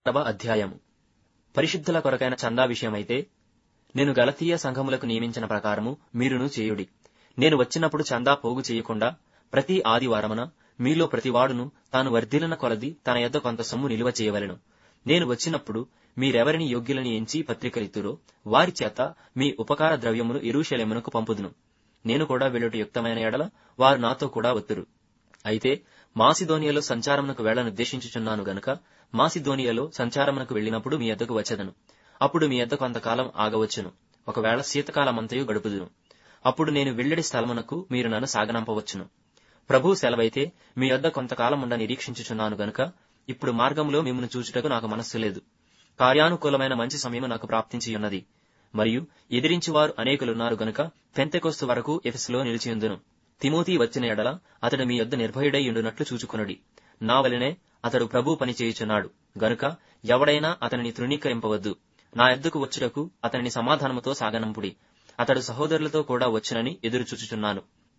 పదవ అధ్యాయము పరిశుద్ధుల కొరకైన చందా విషయమైతే నేను గలతీయ సంఘములకు నియమించిన ప్రకారము మీరును చేయుడి నేను వచ్చినప్పుడు చందా పోగు చేయకుండా ప్రతి ఆదివారమున మీలో ప్రతివాడును తాను వర్ధిల్లిన కొలది తన యొద్ద కొంత సొమ్ము నిలువ చేయవలెను నేను వచ్చినప్పుడు మీరెవరిని యోగ్యులని ఎంచి పత్రికలిత్తురో వారి చేత మీ ఉపకార ద్రవ్యమును ఎరుషలేమునకు పంపుదును నేను కూడా వెళ్ళుట యుక్తమైన ఎడల వారు నాతో కూడా వత్తురు అయితే మాసిదోనియలో సంచారమునకు వెళ్లనుద్దేశించుచున్నాను గనుక మాసిదోనియలో సంచారమునకు వెళ్ళినప్పుడు మీ యొద్దకు వచ్చెదను అప్పుడు మీ యొద్ద కొంతకాలం ఆగవచ్చును ఒకవేళ శీతకాలమంతయు గడుపుదును అప్పుడు నేను వెల్లడి స్థలమునకు మీరు నన్ను సాగనంపవచ్చును ప్రభు సెలవైతే మీ యొద్ద కొంతకాలం ఉండ నిరీక్షించుచున్నాను గనుక ఇప్పుడు మార్గంలో మిమ్మల్ని చూచుటకు నాకు మనస్సు లేదు కార్యానుకూలమైన మంచి సమయం నాకు ప్రాప్తించి ఉన్నది మరియు ఎదిరించువారు అనేకులున్నారు గనుక పెంతెకొస్తు వరకు ఎఫెసులో నిలిచియుందును తిమోతి వచ్చిన ఎడల అతడు మీ యొద్ద నిర్భయుడై ఉండునట్లు చూచుకొనుడి నా వలనే అతడు ప్రభు పని చేయుచున్నాడు గనుక ఎవడైనా అతనిని తృణీకరింపవద్దు నా యొద్దకు వచ్చుటకు అతనిని సమాధానముతో సాగనంపుడి అతడు సహోదరులతో కూడా వచ్చునని ఎదురు చూచుచున్నాను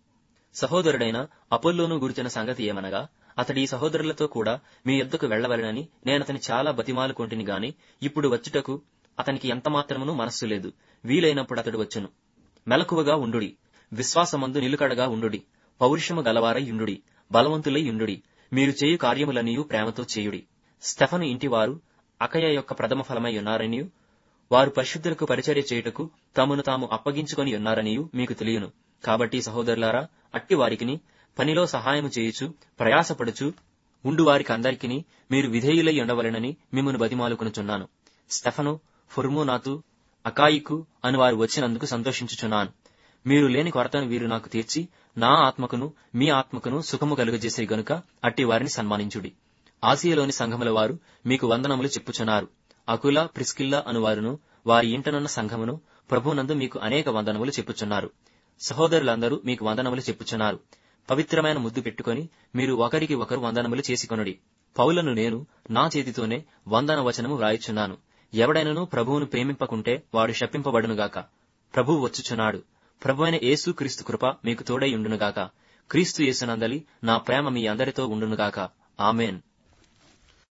సహోదరుడైన అపోల్లోను గురించిన సంగతి ఏమనగా అతడి ఈ సహోదరులతో కూడా మీ యొద్దకు వెళ్లవలెనని నేనతని చాలా బతిమాలుకొంటిని గాని ఇప్పుడు వచ్చుటకు అతనికి ఎంత మాత్రమును మనస్సు లేదు వీలైనప్పుడు అతడు వచ్చును మెలకువగా ఉండుడి విశ్వాసమందు నిలుకడగా ఉండుడి పౌరుషము గలవారై యుండుడి బలవంతులై యుండుడి మీరు చేయు కార్యములనియు ప్రేమతో చేయుడి స్టెఫను ఇంటివారు అకయ యొక్క ప్రథమ ఫలమై ఉన్నారనియు వారు పరిశుద్ధులకు పరిచర్య చేయుటకు తమను తాము అప్పగించుకొని ఉన్నారనియు మీకు తెలియను కాబట్టి సహోదరులారా అట్టి వారికిని పనిలో సహాయము చేయుచు ప్రయాసపడుచు ఉండు వారికి అందరికిని మీరు విధేయులై ఉండవలెనని మిమ్మను బతిమాలుకొనుచున్నాను స్టెఫను ఫుర్మోనాతు అకాయికు అని వారు వచ్చినందుకు సంతోషించుచున్నాను మీరు లేని కొరతను వీరు నాకు తీర్చి నా ఆత్మకును మీ ఆత్మకును సుఖము కలుగజేసే గనుక అట్టి వారిని సన్మానించుడి ఆసియలోని సంఘముల వారు మీకు వందనములు చెప్పుచున్నారు అకుల ప్రిస్కిల్లా అనువారును వారి ఇంటనున్న సంఘమును ప్రభునందు మీకు అనేక వందనములు చెప్పుచున్నారు సహోదరులందరూ మీకు వందనములు చెప్పుచున్నారు పవిత్రమైన ముద్దు పెట్టుకొని మీరు ఒకరికి ఒకరు వందనములు చేసుకొనుడి పౌలను నేను నా చేతితోనే వందన వచనము వ్రాయుచున్నాను ఎవడైనను ప్రభువును ప్రేమింపకుంటే వాడు శపింపబడునుగాక ప్రభువు వచ్చుచున్నాడు ప్రభు అయిన యేసు క్రీస్తు కృప మీకు తోడై ఉండునుగాక క్రీస్తు యేసునందలి నా ప్రేమ మీ అందరితో ఉండునుగాక ఆమెన్